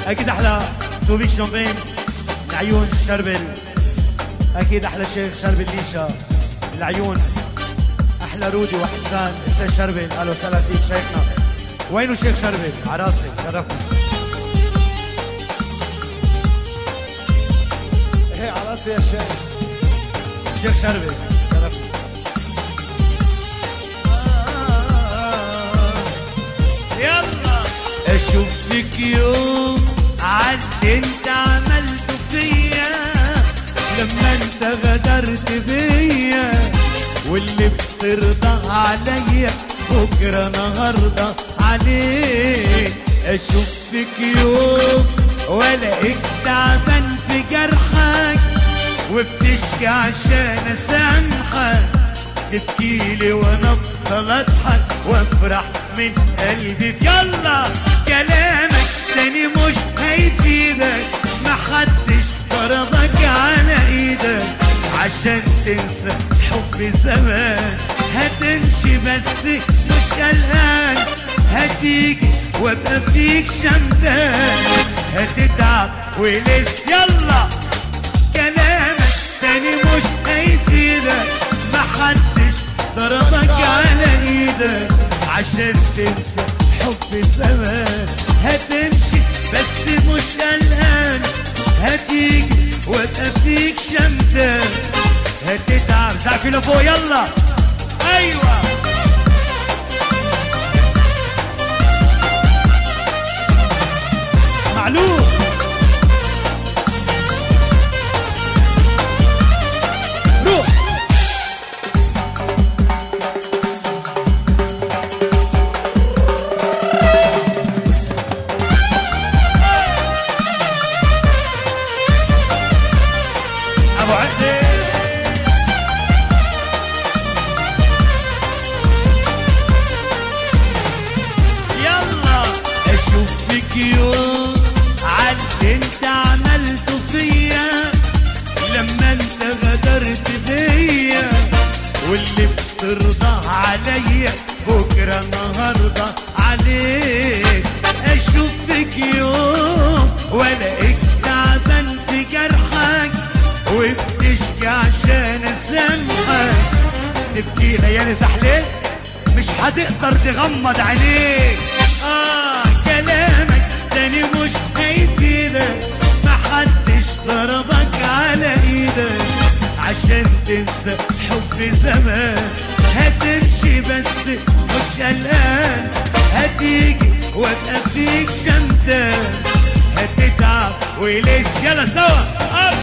اكيد احلى توبيك شامبين العيون شربل اكيد احلى شيخ شربل ليشا العيون احلى رودي وحسان استاذ شربل اهلا وسهلا فيك شيخنا وينو شيخ شربل على راسك شرفنا ايه على راسي يا شيخ شيخ شربل شرفنا يلا اشوف لك يوم عاللي انت عملته فيا لما انت غدرت بيا واللي بترضى عليا بكره النهارده عليك اشوف فيك يوم والاقيك تعبان في جرحك وبتشكي عشان اسامحك تبكيلي وانا افضل اضحك وافرح من قلبي يلا كلامك تاني مش هيفيدك محدش ضربك على ايدك عشان تنسى حب زمان هتمشي بس مش قلقان هتيجي وابقى فيك شمتان هتتعب ولسه يلا كلامك تاني مش هيفيدك محدش ضربك على ايدك عشان تنسى حب زمان هتمشي بس مش قلقان هتيجي وابقى فيك شمتان هتتعب زعفي لفوق يلا ايوه معلوم روح ابو عدي يلا اشوفك يوم عاللي انت عملته فيا لما انت غدرت بيا واللي بترضى عليا بكره النهارده عليك اشوفك يوم والاقيك تعبان في جرحك وبتشكي عشان اسامحك تبكي ليالي زحلك مش هتقدر تغمض عينيك اه كلامك تاني مش هيفيدك محدش ضربك على ايدك عشان تنسى حب زمان هتمشي بس مش قلقان هتيجي وابقى فيك شمتان هتتعب وليش يلا سوا